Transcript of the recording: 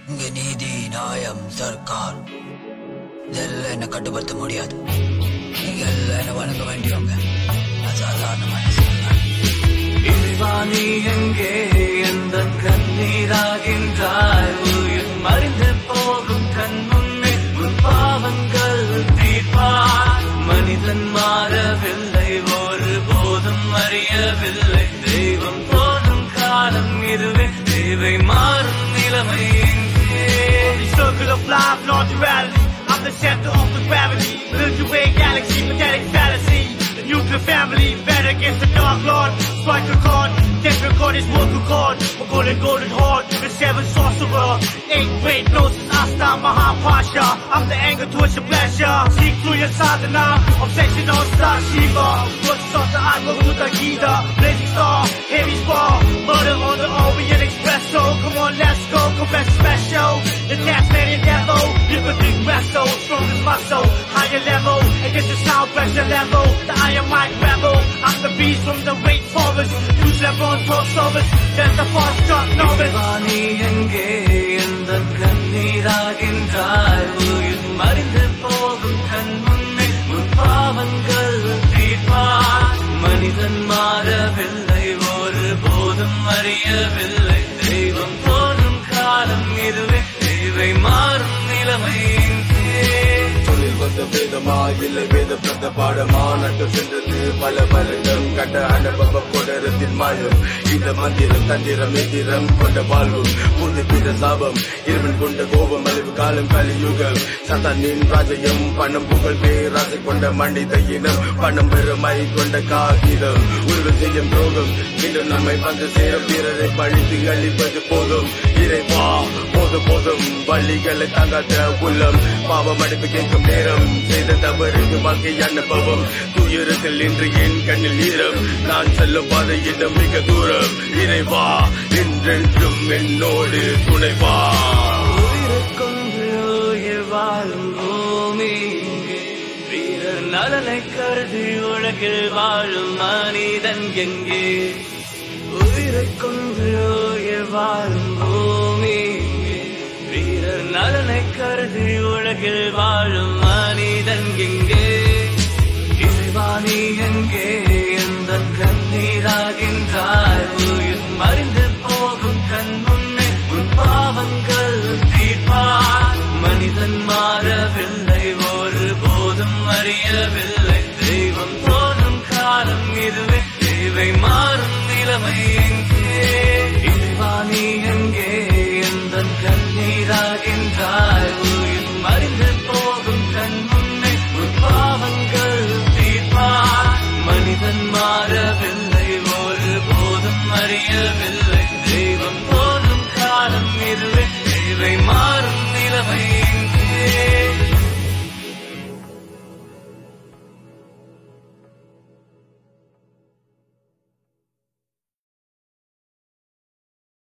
இங்க நீதி நியாயம் சர்க்கார் இதெல்லாம் என்ன கட்டுப்படுத்த முடியாது நீங்க எல்லாம் என்ன வணங்க வேண்டியவங்க அசாதாரண மனுஷன் இறைவா நீ எங்கே எந்த கண்ணீராகின்றாய் உயிர் மறிந்து போகும் கண் முன்னே உன் பாவங்கள் தீர்ப்பாய் மனிதன் மாறவில்லை ஒரு போதும் அறியவில்லை தெய்வம் தோன்றும் காலம் இதுவே தேவை மாறும் நிலைமை எங்கே The circle of life, not duality. I'm the center of the gravity. Milky Way galaxy, pathetic fallacy. The nuclear family, better against the dark lord. Strike a chord, death record is work record. We're golden, golden horde, the seven sorcerer. Eight great gnosis, Asta Mahapasha. I'm the anger towards your pleasure. Seek through your sadhana, obsession on star Shiva. What's on the Atma Buddha Gita? Blazing star, heavy spar. Murder on the Orient Expresso. Come on, let's go, confess special. The Tasmanian devil, you could think wrestle. Strong as muscle, higher level. Against the sound pressure level. The iron mic rebel. I'm the beast from the great forest. Use Lebron's crossovers. There's the false dark novice. இறைவா நீ எங்கே எந்த கண்ணீராகின்றாய் உயிர் மறிந்து போகும் கண் முன்னே உன் பாவங்கள் தீர்ப்பாய் மனிதன் மாறவில்லை ஒரு போதும் அறியவில்லை தெய்வம் தோன்றும் காலம் இதுவே தேவை மாறும் நிலைமை எங்கே? தொழில் வந்த வேதமா இல்லை வேத பிரத பாடமா நட்டு சென்றது பல வருடம் கண்ட அனுபவ கொடரத்தில் மாயம் இந்த மந்திரம் தந்திரம் எந்திரம் கொண்ட வாழ்வு புது பிற சாபம் இருவன் கொண்ட கோபம் அழிவு காலம் கலியுகம் சத்தானின் ராஜ்யம் பணம் புகழ் பேராசை கொண்ட மனித இனம் பணம் பெருமை கொண்ட காகிதம் உருவ செய்யும் துரோகம் மீண்டும் நம்மை வந்து சேரும் வீரரை பழித்து அழிப்பது போதும் இறைவா போதும் போதும் வள்ளிகளை தாங்காத உள்ளம் பாவம் அடைப்பு கேட்கும் நேரம் செய்த தவறுக்கு வாழ்க்கை அனுபவம் துயரத்தில் இன்று என் கண்ணில் ஈரம் நான் செல்லும் பாதையிடம் மிக தூரம் இறைவா என்றென்றும் என்னோடு துணைவா உயிரைக்கொண்டு உயிர் வாழும் பூமி இங்கே. வீரர் நலனை கருதி உலகில் வாழும் மனிதன் எங்கே உயிரைக் கொண்டு உயிர் வாழும் பூமி இங்கே. வீரர் நலனை கருதி உலகில் வாழும் மனிதன் எங்கே இறைவா நீ எங்கே எந்த கண்ணீராகின்றாய் உயிர் மறிந்து போகும் கண் முன்னே உன் பாவங்கள் தீர்ப்பாய் மனிதன் மாறவில்லை ஒரு போதும் அறியவில்லை தெய்வம் தோன்றும் காலம் இதுவே தேவை மாறும் நிலைமை எங்கே இறைவா நீ எங்கே எந்த கண்ணீராகின்றாய்